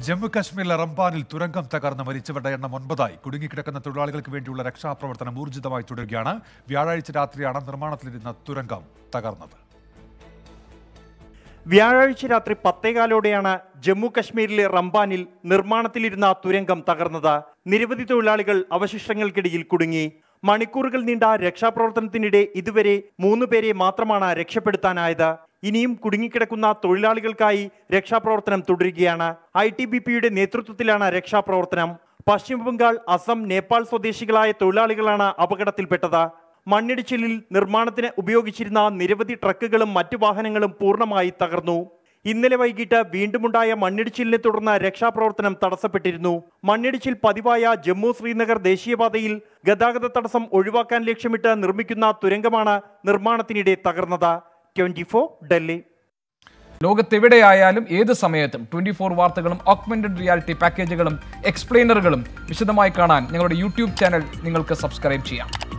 ജമ്മു കശ്മീരിലെ റംബാനിൽ തുരങ്കം തകർന്ന് മരിച്ചവരുടെ എണ്ണം ഒൻപതായി കുടുങ്ങിക്കിടക്കുന്ന തൊഴിലാളികൾക്ക് വേണ്ടിയുള്ള രക്ഷാപ്രവർത്തനം ഊർജിതമായി തുടരുകയാണ് വ്യാഴാഴ്ച രാത്രിയാണ് നിർമ്മാണത്തിലിരുന്ന തുരങ്കം തകർന്നത് വ്യാഴാഴ്ച രാത്രി പത്തേകാലോടെയാണ് ജമ്മു കശ്മീരിലെ റംബാനിൽ നിർമ്മാണത്തിലിരുന്ന തുരങ്കം തകർന്നത് നിരവധി തൊഴിലാളികൾ അവശിഷ്ടങ്ങൾക്കിടയിൽ കുടുങ്ങി മണിക്കൂറുകൾ നീണ്ട രക്ഷാപ്രവർത്തനത്തിനിടെ ഇതുവരെ മൂന്ന് പേരെ മാത്രമാണ് രക്ഷപ്പെടുത്താനായത് ഇനിയും കുടുങ്ങിക്കിടക്കുന്ന തൊഴിലാളികൾക്കായി രക്ഷാപ്രവർത്തനം തുടരുകയാണ് ഐ ടി ബി പിയുടെ നേതൃത്വത്തിലാണ് രക്ഷാപ്രവർത്തനം പശ്ചിമബംഗാൾ അസം നേപ്പാൾ സ്വദേശികളായ തൊഴിലാളികളാണ് അപകടത്തിൽപ്പെട്ടത് മണ്ണിടിച്ചിലിൽ നിർമ്മാണത്തിന് ഉപയോഗിച്ചിരുന്ന നിരവധി ട്രക്കുകളും മറ്റു വാഹനങ്ങളും പൂർണ്ണമായി തകർന്നു ഇന്നലെ വൈകിട്ട് വീണ്ടുമുണ്ടായ മണ്ണിടിച്ചിലിനെ തുടർന്ന് രക്ഷാപ്രവർത്തനം തടസ്സപ്പെട്ടിരുന്നു മണ്ണിടിച്ചിൽ പതിവായ ജമ്മു ശ്രീനഗർ ദേശീയപാതയിൽ ഗതാഗത തടസ്സം ഒഴിവാക്കാൻ ലക്ഷ്യമിട്ട് നിർമ്മിക്കുന്ന തുരങ്കമാണ് നിർമ്മാണത്തിനിടെ തകർന്നത് ട്വന്റി ഡൽഹി ലോകത്തെവിടെയായാലും ഏത് സമയത്തും ട്വന്റി ഫോർ വാർത്തകളും ഓഗ്മെന്റഡ് റിയാലിറ്റി പാക്കേജുകളും എക്സ്പ്ലെയിനറുകളും വിശദമായി കാണാൻ ഞങ്ങളുടെ യൂട്യൂബ് ചാനൽ നിങ്ങൾക്ക് സബ്സ്ക്രൈബ് ചെയ്യാം